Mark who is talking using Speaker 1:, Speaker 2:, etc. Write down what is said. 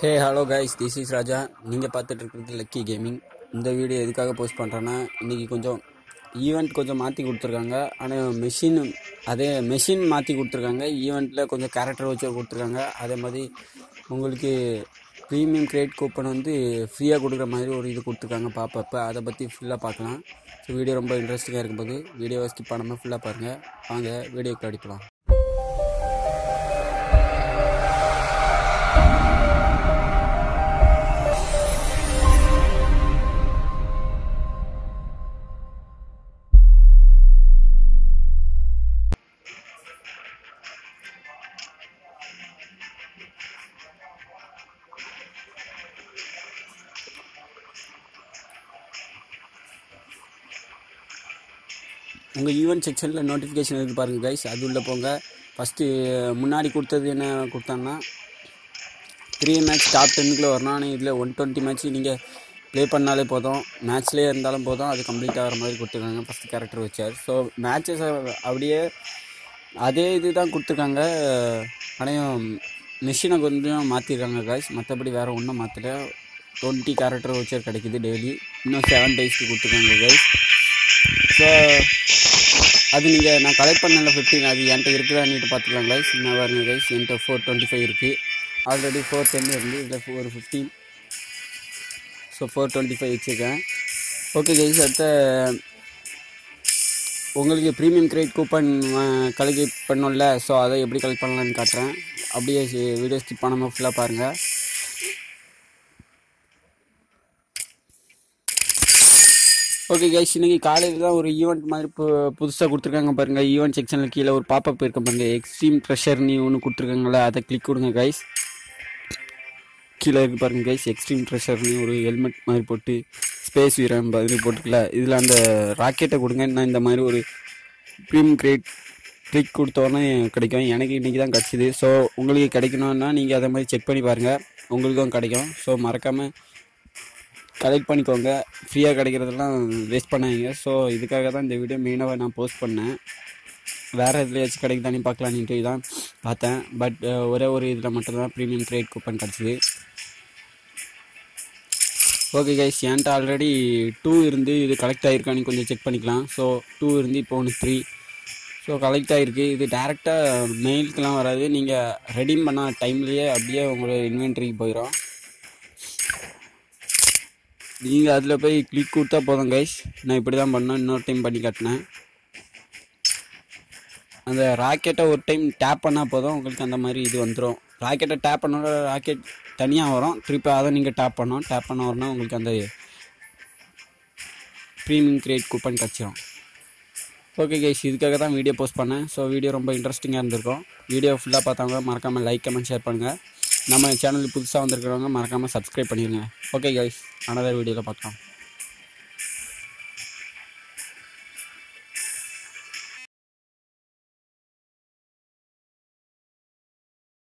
Speaker 1: hey hello guys this is Raja நீங்கள் பார்த்துட்டு இருக்கிறது லக்கி கேமிங் இந்த வீடியோ எதுக்காக போஸ்ட் பண்ணுறேன்னா இன்றைக்கி கொஞ்சம் ஈவெண்ட் கொஞ்சம் மாற்றி கொடுத்துருக்காங்க ஆனால் மெஷின் அதே மெஷின் மாற்றி கொடுத்துருக்காங்க ஈவெண்ட்டில் கொஞ்சம் கேரக்டர் வச்சு கொடுத்துருக்காங்க அதே மாதிரி உங்களுக்கு ப்ரீமியம் கிரெடிட் கூப்பன் வந்து ஃப்ரீயாக கொடுக்குற மாதிரி ஒரு இது கொடுத்துருக்காங்க பாப்பப்போ அதை பற்றி ஃபுல்லாக பார்க்கலாம் ஸோ வீடியோ ரொம்ப இன்ட்ரெஸ்டிங்காக இருக்கும்போது வீடியோவை ஸ்கிப் பண்ணாமல் ஃபுல்லாக பாருங்கள் வாங்க வீடியோக்கு அடிப்பலாம் உங்கள் ஈவெண்ட் செக்ஷனில் நோட்டிஃபிகேஷன் இருக்குது பாருங்கள் கைஸ் அது உள்ளே போங்க ஃபஸ்ட்டு முன்னாடி கொடுத்தது என்ன கொடுத்தாங்கன்னா த்ரீ மேட்ச் டாப் டென்னுக்குள்ளே வரணும் ஆனால் இதில் ஒன் டுவெண்ட்டி மேட்ச் நீங்கள் ப்ளே பண்ணாலே போதும் மேட்ச்லேயே இருந்தாலும் போதும் அது கம்ப்ளீட் ஆகிற மாதிரி கொடுத்துருக்காங்க first character voucher so matches அப்படியே அதே இது தான் கொடுத்துருக்காங்க ஆனால் மிஷினை கொஞ்சம் மாற்றிருக்காங்க காய்ஸ் மற்றபடி வேறு ஒன்றும் மாற்றல டுவெண்ட்டி கேரக்டர் வச்சர் கிடைக்குது டெய்லி இன்னும் செவன் டேஸ்க்கு கொடுத்துருக்காங்க கைஸ் ஸோ அது நீங்கள் நான் கலெக்ட் பண்ணல ஃபிஃப்டீன் அது என்கிட்ட இருக்குதான்னுட்டு பார்த்துக்கலாம் கைஸ் நான் பாருங்க கைஸ் என்கிட்ட ஃபோர் டுவெண்ட்டி ஃபைவ் இருக்குது ஆல்ரெடி ஃபோர் டென் இருந்து இதில் ஒரு fifteen so four twenty five வச்சுருக்கேன் ஓகே கைஸ் அடுத்த உங்களுக்கு ப்ரீமியம் கிரெடிட் கூப்பன் கலெக்ட் பண்ணோம்ல ஸோ அதை எப்படி கலெக்ட் பண்ணலான்னு காட்டுறேன் அப்படியே வீடியோ ஸ்கிப் பண்ணாமல் ஃபுல்லாக பாருங்கள் ஓகே கைஸ் இன்னைக்கு காலையில் தான் ஒரு ஈவெண்ட் மாதிரி பு புதுசாக கொடுத்துருக்காங்க பாருங்கள் ஈவெண்ட் செக்ஷனில் கீழே ஒரு பாப்பப் இருக்க பாருங்க எக்ஸ்ட்ரீம் ட்ரெஷர்னு ஒன்று கொடுத்துருக்காங்களே அதை கிளிக் கொடுங்க கைஸ் கீழே இருக்கு பாருங்க கைஸ் எக்ஸ்ட்ரீம் ட்ரெஷர்னு ஒரு ஹெல்மெட் மாதிரி போட்டு ஸ்பேஸ் வீரன் மாதிரி போட்டுக்கல இதில் அந்த ராக்கெட்டை கொடுங்க நான் இந்த மாதிரி ஒரு ப்ரீமியம் கிரேட் கிளிக் கொடுத்தோன்னே கிடைக்கும் எனக்கு இன்றைக்கி தான் கிடச்சிது ஸோ உங்களுக்கு கிடைக்கணும்னா நீங்கள் அதை மாதிரி செக் பண்ணி பாருங்கள் உங்களுக்கும் கிடைக்கும் ஸோ மறக்காமல் கலெக்ட் பண்ணிக்கோங்க ஃப்ரீயாக கிடைக்கிறதெல்லாம் வேஸ்ட் பண்ணாதீங்க ஸோ இதுக்காக தான் இந்த வீடியோ மெயினாக நான் போஸ்ட் பண்ணேன் வேறு எதுலையாச்சும் கிடைக்குதானே பார்க்கலான்ட்டு தான் பார்த்தேன் பட் ஒரே ஒரு இதில் மட்டும்தான் ப்ரீமியம் கிரெடிட் கூப்பன் கிடச்சிது ஓகே கைஸ் என்கிட்ட ஆல்ரெடி டூ இருந்து இது கலெக்ட் ஆகிருக்கான்னு கொஞ்சம் செக் பண்ணிக்கலாம் ஸோ டூ இருந்து இப்போ ஒன்று த்ரீ ஸோ கலெக்ட் ஆகிருக்கு இது டேரெக்டாக மெயிலுக்கெலாம் வராது நீங்கள் ரெடீம் பண்ண டைம்லேயே அப்படியே உங்களோட இன்வென்ட்ரிக்கு போயிடும் நீங்கள் அதில் போய் கிளிக் கொடுத்தா போதும் கைஸ் நான் இப்படி தான் பண்ணேன் இன்னொரு டைம் பண்ணி காட்டினேன் அந்த ராக்கெட்டை ஒரு டைம் டேப் பண்ணால் போதும் உங்களுக்கு அந்த மாதிரி இது வந்துடும் ராக்கெட்டை டேப் பண்ணோட ராக்கெட் தனியாக வரும் திருப்பி அதை நீங்கள் டேப் பண்ணோம் டேப் பண்ண வரணும் உங்களுக்கு அந்த ப்ரீமியம் கிரியேட் கூப்பன் கிடச்சிரும் ஓகே கைஸ் இதுக்காக தான் வீடியோ போஸ்ட் பண்ணேன் ஸோ வீடியோ ரொம்ப இன்ட்ரெஸ்டிங்காக இருந்திருக்கும் வீடியோ ஃபுல்லாக பார்த்தவங்க மறக்காமல் லைக் கமெண்ட் ஷேர் பண்ணுங்கள் நம்ம சேனலுக்கு புதுசாக வந்திருக்கிறவங்க மறக்காமல் சப்ஸ்கிரைப் பண்ணிடுங்க ஓகே கைஸ் அனதர் வீடியோவில் பார்க்கலாம்